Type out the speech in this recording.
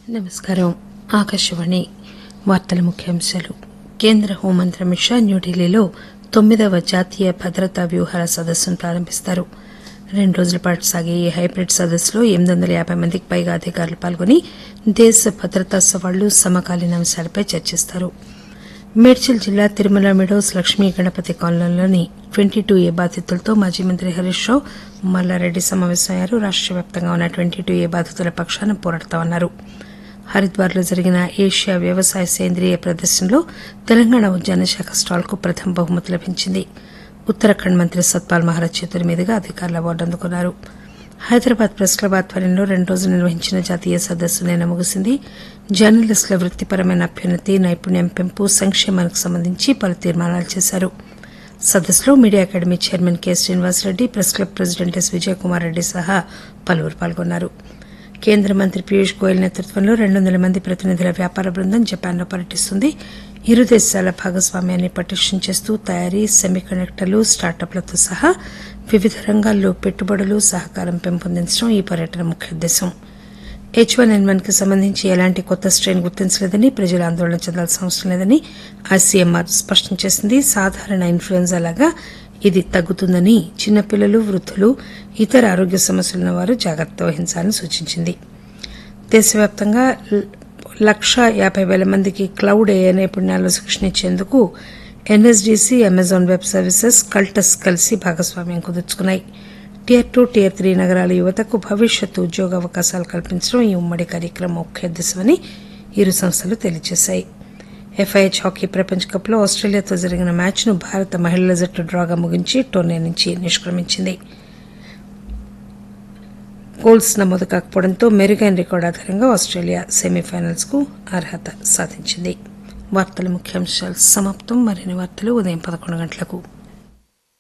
నమస్కారం ఆకాశవాణి వార్తల ముఖ్యాంశాలు కేంద్ర హోంమంత్రి అమిత్ షా న్యూఢిల్లీలో తొమ్మిదవ జాతీయ భద్రతా వ్యూహాల సదస్సును ప్రారంభిస్తారు రెండు రోజుల పాటు సాగే ఈ హైబ్రిడ్ సదస్సులో ఎనిమిది వందల యాబై మందికి పైగా అధికారులు పాల్గొని దేశ భద్రతా సవాళ్లు సమకాలీన అంశాలపై చర్చిస్తారు మేడ్చల్ జిల్లా తిరుమల మెడోస్ లక్ష్మీ గణపతి కాలనీలోని ట్వంటీ టూ ఏ బాధితులతో మాజీ మంత్రి హరీష్ రావు మల్లారెడ్డి సమావేశమయ్యారు రాష్ట వ్యాప్తంగా ఉన్న ట్వంటీ టూ ఏ బాధితుల పక్షాన పోరాడతామన్నారు హరిద్వార్లో జరిగిన ఏషియా వ్యవసాయ సేంద్రియ ప్రదర్శనలో తెలంగాణ ఉద్యాన శాఖ స్టాల్కు ప్రథమ బహుమతి లభించింది ఉత్తరాఖండ్ మంత్రి సత్పాల్ మహారాజ్ చేతుల మీదుగా అధికారులు అవార్డు అందుకున్నారు హైదరాబాద్ ప్రెస్ క్లబ్ ఆధ్వర్యంలో రెండు రోజులు నిర్వహించిన జాతీయ సదస్సు నిన్న ముగిసింది జర్నలిస్టుల వృత్తిపరమైన అభ్యున్నతి నైపుణ్యం పెంపు సంక్షేమానికి సంబంధించి పలు తీర్మానాలు చేశారు సదస్సులో media academy chairman K Srinivasareddy press club president S Vijayakumar Reddy సహా పలువురు పాల్గొన్నారు కేంద్ర మంత్రి పీయూష్ గోయల్ నేతృత్వంలో రెండు వందల మంది ప్రతినిధుల వ్యాపార బృందం జపాన్లో పర్యటిస్తుంది ఇరు దేశాల భాగస్వామ్యాన్ని పటిష్టం చేస్తూ తయారీ సెమీకండక్టర్లు స్టార్టప్లతో సహా వివిధ రంగాల్లో పెట్టుబడులు సహకారం పెంపొందించడం ఈ పర్యటన ముఖ్య ఉద్దేశం హెచ్ వన్ ఎన్ వన్ కి సంబంధించి ఎలాంటి కొత్త స్ట్రెయిన్ గుర్తించలేదని ప్రజలు ఆందోళన చెందాల్సిన అవసరం లేదని ఐసీఎంఆర్ స్పష్టం చేసింది సాధారణ ఇన్ఫ్లుయెంజా లాగా ఇది తగ్గుతుందని చిన్నపిల్లలు వృద్ధులు ఇతర ఆరోగ్య సమస్యలున్న వారు జాగ్రత్త వహించాలని సూచించింది దేశవ్యాప్తంగా ల- లక్ష యాభై వేల మందికి క్లౌడ్ ఏఐ నైపుణ్యాల్లో శిక్షణ ఇచ్చేందుకు ఎన్ఎస్డిసి అమెజాన్ వెబ్ సర్వీసెస్ కల్టస్ కలిసి భాగస్వామ్యం కుదుర్చుకున్నాయి టియర్ టూ టియర్ త్రీ నగరాల యువతకు భవిష్యత్తు ఉద్యోగ అవకాశాలు కల్పించడం ఈ ఉమ్మడి కార్యక్రమం ముఖ్య ఉద్దేశమని ఇరు సంస్థలు తెలియజేశాయి ఎఫ్ఐహెచ్ హాకీ ప్రపంచ కప్లో ఆస్ట్రేలియాతో జరిగిన మ్యాచ్ను భారత మహిళల జట్టు డ్రాగా ముగించి టోర్నీ నుంచి నిష్క్రమించింది గోల్స్ నమోదు కాకపోవడంతో మెరుగైన రికార్డు ఆధారంగా ఆస్ట్రేలియా సెమీఫైనల్స్ కు అర్హత సాధించింది వార్తల ముఖ్యాంశాలు సమాప్తం మరిన్ని వార్తలు ఉదయం పదకొండు గంటలకు